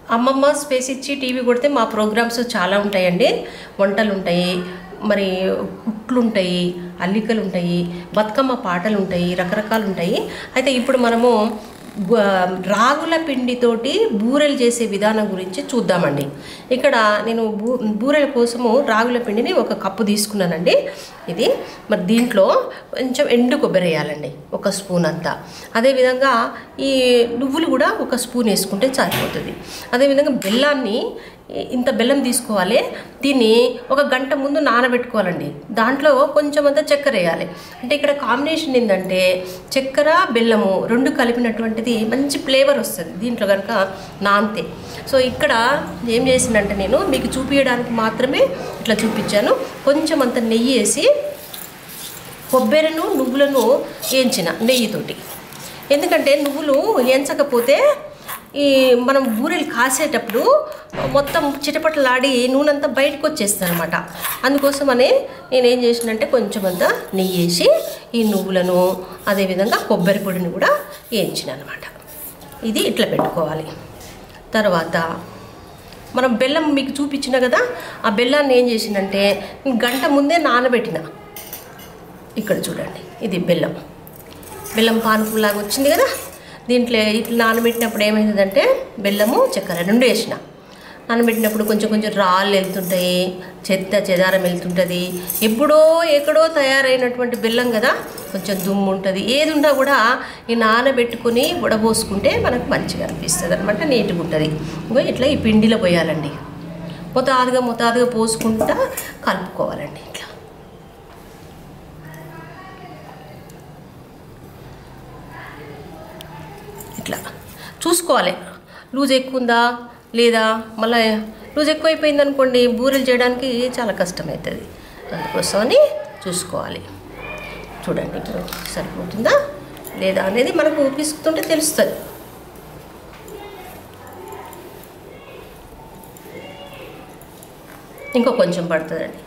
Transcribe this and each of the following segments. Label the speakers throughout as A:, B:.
A: అమ్మమ్మ స్పేస్ ఇచ్చి టీవీ కొడితే మా ప్రోగ్రామ్స్ చాలా ఉంటాయండి వంటలు ఉంటాయి మరి కుట్లు ఉంటాయి అల్లికలు ఉంటాయి బతుకమ్మ పాటలు ఉంటాయి రకరకాలు ఉంటాయి అయితే ఇప్పుడు మనము బ- రాగుల పిండితోటి బూరెలు చేసే విధానం గురించి చూద్దామండి ఇక్కడ నేను బూ బూరెల కోసము రాగుల పిండిని ఒక కప్పు తీసుకున్నానండి ఇది మరి దీంట్లో కొంచెం ఎండు కొబ్బరి వేయాలండి ఒక స్పూన్ అంతా అదేవిధంగా ఈ నువ్వులు కూడా ఒక స్పూన్ వేసుకుంటే సరిపోతుంది అదేవిధంగా బెల్లాన్ని ఇంత బెల్లం తీసుకోవాలి దీన్ని ఒక గంట ముందు నానబెట్టుకోవాలండి దాంట్లో కొంచెం అంతా చక్కెర వేయాలి అంటే ఇక్కడ కాంబినేషన్ ఏంటంటే చక్కెర బెల్లము రెండు కలిపినటువంటిది మంచి ఫ్లేవర్ వస్తుంది దీంట్లో కనుక నాంతే సో ఇక్కడ ఏం చేసిందంటే నేను మీకు చూపించడానికి మాత్రమే ఇట్లా చూపించాను కొంచెం అంత నెయ్యి వేసి కొబ్బరిను నువ్వులను వేయించిన నెయ్యితోటి ఎందుకంటే నువ్వులు వేయించకపోతే ఈ మనం బూరెలు కాసేటప్పుడు మొత్తం చిటపటలాడి నూనె అంతా బయటకు వచ్చేస్తుంది అనమాట అందుకోసమనే నేను ఏం చేసినంటే కొంచెం అంతా నెయ్యి వేసి ఈ నువ్వులను అదేవిధంగా కొబ్బరి పొడిని కూడా వేయించిన అనమాట ఇది ఇట్లా పెట్టుకోవాలి తర్వాత మనం బెల్లం మీకు చూపించిన కదా ఆ బెల్లాన్ని ఏం చేసిందంటే గంట ముందే నానబెట్టిన ఇక్కడ చూడండి ఇది బెల్లం బెల్లం పానకంలాగా వచ్చింది కదా దీంట్లో ఇట్లా నానబెట్టినప్పుడు ఏమైందంటే బెల్లము చక్కెర రెండు వేసిన నానబెట్టినప్పుడు కొంచెం కొంచెం రాళ్ళు వెళ్తుంటాయి చెత్త చెదారం వెళ్తుంటుంది ఎప్పుడో ఎక్కడో తయారైనటువంటి బెల్లం కదా కొంచెం దుమ్ము ఉంటుంది ఏది ఉన్నా కూడా ఈ నానబెట్టుకుని ఉడబోసుకుంటే మనకు మంచిగా అనిపిస్తుంది అనమాట నీట్గా ఉంటుంది ఇంకో ఇట్లా ఈ పిండిలో పోయాలండి మొతాదుగా మొతాదుగా పోసుకుంటా కలుపుకోవాలండి ఇట్లా ఇట్లా చూసుకోవాలి లూజ్ ఎక్కువ ఉందా లేదా మళ్ళీ లూజ్ ఎక్కువైపోయింది అనుకోండి బూరెలు చేయడానికి చాలా కష్టమవుతుంది అందుకోసమని చూసుకోవాలి చూడండి ఇప్పుడు సరిపోతుందా లేదా అనేది మనకు పిసుకుతుంటే తెలుస్తుంది ఇంకో కొంచెం పడుతుందండి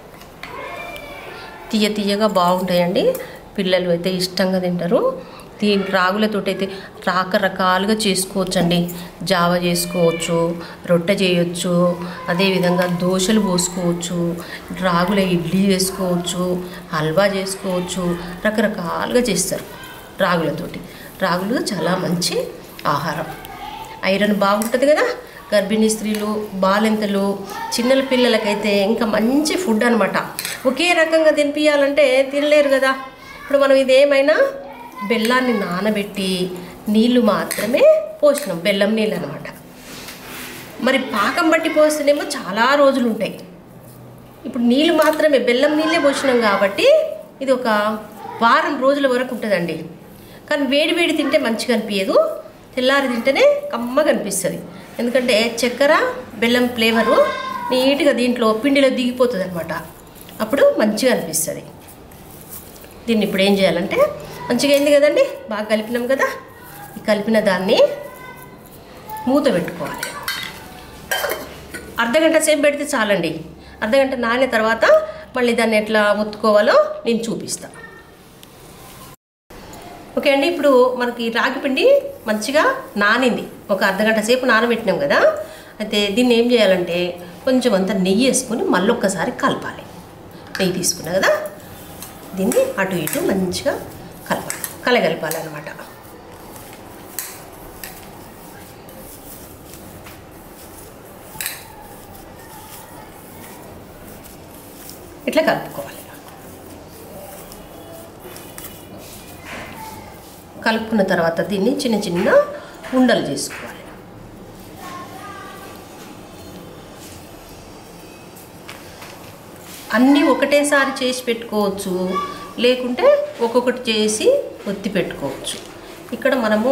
A: తీయ తీయగా బాగుంటాయండి పిల్లలు అయితే ఇష్టంగా తింటారు దీని రాగులతోటి అయితే రకరకాలుగా చేసుకోవచ్చండి జావ చేసుకోవచ్చు రొట్టె చేయొచ్చు అదేవిధంగా దోశలు పోసుకోవచ్చు రాగుల ఇడ్లీ చేసుకోవచ్చు హల్వా చేసుకోవచ్చు రకరకాలుగా చేస్తారు రాగులతోటి రాగులు చాలా మంచి ఆహారం ఐరన్ బాగుంటుంది కదా గర్భిణీ స్త్రీలు బాలింతలు చిన్నల పిల్లలకైతే ఇంకా మంచి ఫుడ్ అనమాట ఒకే రకంగా తినిపించాలంటే తినలేరు కదా ఇప్పుడు మనం ఇదేమైనా బెల్లాన్ని నానబెట్టి నీళ్లు మాత్రమే పోసినాం బెల్లం నీళ్ళు అనమాట మరి పాకం బట్టి పోస్తేనేమో చాలా రోజులు ఉంటాయి ఇప్పుడు నీళ్ళు మాత్రమే బెల్లం నీళ్ళే పోసినాం కాబట్టి ఇది ఒక వారం రోజుల వరకు ఉంటుందండి కానీ వేడి వేడి తింటే మంచిగా అనిపించదు తెల్లారి తింటేనే కమ్మగా అనిపిస్తుంది ఎందుకంటే చక్కెర బెల్లం ఫ్లేవరు నీట్గా దీంట్లో పిండిలో దిగిపోతుంది అనమాట అప్పుడు మంచిగా అనిపిస్తుంది దీన్ని ఇప్పుడు ఏం చేయాలంటే మంచిగా అయింది కదండి బాగా కలిపినాం కదా ఈ కలిపిన దాన్ని మూత పెట్టుకోవాలి అర్ధగంట సేపు పెడితే చాలండి అర్ధగంట నానిన తర్వాత మళ్ళీ దాన్ని ఎట్లా ఒత్తుకోవాలో నేను చూపిస్తా ఓకే అండి ఇప్పుడు మనకి రాగి పిండి మంచిగా నానింది ఒక అర్ధగంట సేపు నానబెట్టినాం కదా అయితే దీన్ని ఏం చేయాలంటే కొంచెం అంత నెయ్యి వేసుకొని మళ్ళీ ఒక్కసారి కలపాలి నెయ్యి తీసుకున్నా కదా దీన్ని అటు ఇటు మంచిగా కలపాలి కలగలపాలన్నమాట ఇట్లా కలుపుకోవాలి కలుపుకున్న తర్వాత దీన్ని చిన్న చిన్న ఉండలు చేసుకోవాలి అన్నీ ఒకటేసారి చేసి పెట్టుకోవచ్చు లేకుంటే ఒక్కొక్కటి చేసి ఒత్తి పెట్టుకోవచ్చు ఇక్కడ మనము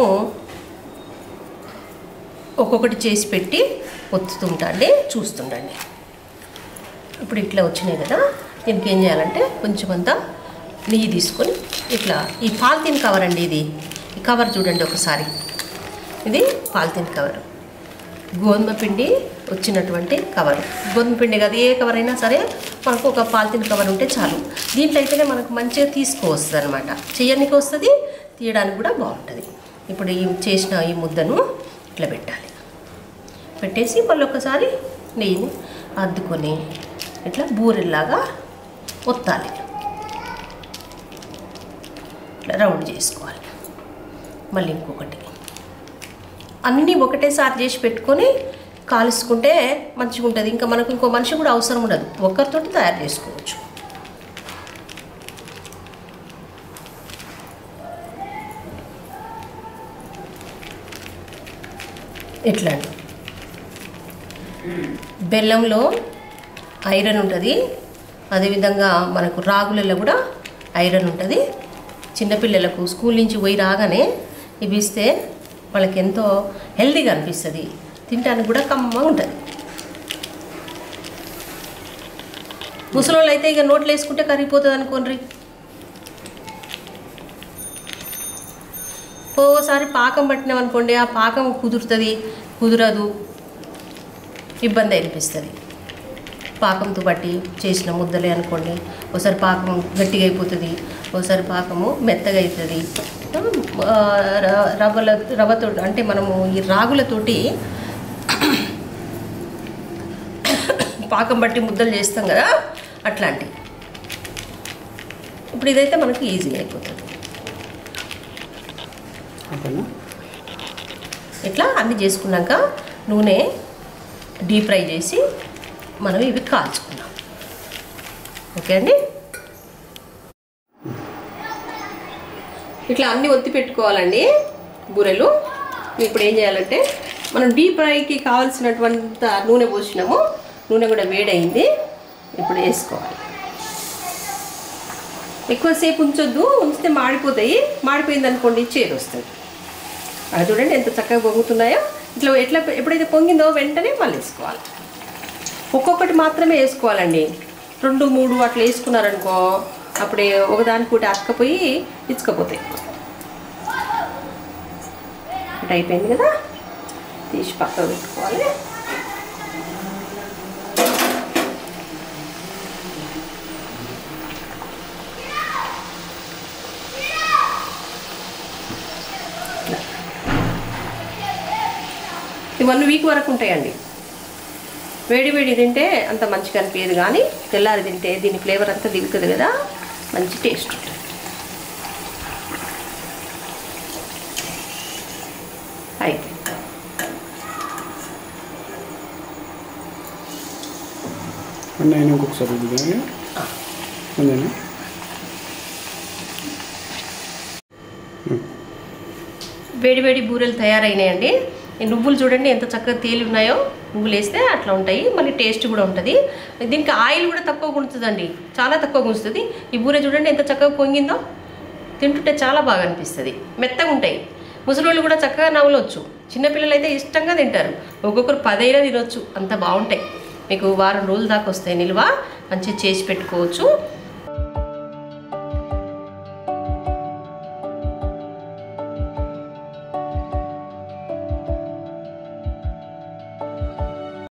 A: ఒక్కొక్కటి చేసి పెట్టి ఒత్తుతుంటండి చూస్తుండండి ఇప్పుడు ఇట్లా వచ్చినాయి కదా దీనికి ఏం చేయాలంటే కొంచెం అంతా నెయ్యి తీసుకొని ఇట్లా ఈ పాలిథిన్ కవర్ అండి ఇది ఈ కవర్ చూడండి ఒకసారి ఇది పాలిథిన్ కవర్ గోధుమ పిండి వచ్చినటువంటి కవర్ గోధుమ పిండి కాదు ఏ కవర్ అయినా సరే మనకు ఒక పాలిథిన్ కవర్ ఉంటే చాలు దీంట్లో అయితేనే మనకు మంచిగా తీసుకోవస్తుంది అనమాట చేయడానికి వస్తుంది తీయడానికి కూడా బాగుంటుంది ఇప్పుడు ఈ చేసిన ఈ ముద్దను ఇట్లా పెట్టాలి పెట్టేసి మళ్ళీ ఒకసారి నెయ్యిని అద్దుకొని ఇట్లా బూరెల్లాగా ఒత్తాలి ఇట్లా రౌండ్ చేసుకోవాలి మళ్ళీ ఇంకొకటి అన్నీ ఒకటేసారి చేసి పెట్టుకొని కాలుసుకుంటే మంచిగా ఉంటుంది ఇంకా మనకు ఇంకో మనిషి కూడా అవసరం ఉండదు ఒక్కరితోటి తయారు చేసుకోవచ్చు ఇట్లా అండి బెల్లంలో ఐరన్ ఉంటుంది అదేవిధంగా మనకు రాగులలో కూడా ఐరన్ ఉంటుంది చిన్నపిల్లలకు స్కూల్ నుంచి పోయి రాగానే ఇవి ఇస్తే వాళ్ళకి ఎంతో హెల్తీగా అనిపిస్తుంది తినడానికి కూడా కమ్మగా ఉంటుంది ముసలోళ్ళు అయితే ఇక నోట్లు వేసుకుంటే కరిగిపోతుంది అనుకోండి ఓసారి పాకం పట్టినాం అనుకోండి ఆ పాకం కుదురుతుంది కుదరదు ఇబ్బంది అనిపిస్తుంది పాకంతో బట్టి చేసిన ముద్దలే అనుకోండి ఒకసారి పాకం గట్టిగా అయిపోతుంది ఒకసారి పాకము మెత్తగా అవుతుంది ఆ, ర- రవ్వల రవ్వతో అంటే మనము ఈ రాగులతోటి పాకం బట్టి ముద్దలు చేస్తాం కదా అట్లాంటి ఇప్పుడు ఇదైతే మనకి ఈజీగా అయిపోతుంది
B: ఓకేనా
A: ఇట్లా అన్ని చేసుకున్నాక నూనె డీప్ ఫ్రై చేసి మనం ఇవి కాల్చుకున్నాం ఓకే అండి ఇట్లా అన్ని ఒత్తి పెట్టుకోవాలండి బూరెలు ఇప్పుడు ఏం చేయాలంటే మనం డీప్ ఫ్రైకి కావాల్సినటువంటి నూనె పోసినాము నూనె కూడా వేడైంది ఇప్పుడు వేసుకోవాలి ఎక్కువసేపు ఉంచొద్దు ఉంచితే మాడిపోతాయి మాడిపోయింది అనుకోండి చేదు వస్తుంది అది చూడండి ఎంత చక్కగా పొంగుతున్నాయో ఇట్లా ఎట్లా ఎప్పుడైతే పొంగిందో వెంటనే మళ్ళీ వేసుకోవాలి ఒక్కొక్కటి మాత్రమే వేసుకోవాలండి రెండు మూడు అట్లా వేసుకున్నారనుకో అప్పుడే ఒకదానికి ఒకటి అతకపోయి ఇచ్చుకపోతాయి ఇటు అయిపోయింది కదా తీసి పక్కన పెట్టుకోవాలి ఈ వన్ వీక్ వరకు ఉంటాయండి వేడి వేడి తింటే అంత మంచిగా అనిపించదు కానీ తెల్లారి తింటే దీని ఫ్లేవర్ అంతా దిగుతుంది కదా మంచి టేస్ట్ ఉంటుంది అయిపోయింది
B: అన్న ఆయన ఇంకొకసారి ఇది అంతేనా
A: వేడి వేడి బూరెలు తయారైనాయండి ఈ నువ్వులు చూడండి ఎంత చక్కగా తేలి ఉన్నాయో నువ్వులు వేస్తే అట్లా ఉంటాయి మళ్ళీ టేస్ట్ కూడా ఉంటుంది దీనికి ఆయిల్ కూడా తక్కువ గుంచుతుందండి చాలా తక్కువ గుంచుతుంది ఈ బూరె చూడండి ఎంత చక్కగా పొంగిందో తింటుంటే చాలా బాగా అనిపిస్తుంది మెత్తగా ఉంటాయి ముసలోళ్ళు కూడా చక్కగా నవ్వులొచ్చు చిన్నపిల్లలు అయితే ఇష్టంగా తింటారు ఒక్కొక్కరు పదైనా తినొచ్చు అంత బాగుంటాయి మీకు వారం రోజుల దాకా వస్తాయి నిల్వ మంచిగా చేసి పెట్టుకోవచ్చు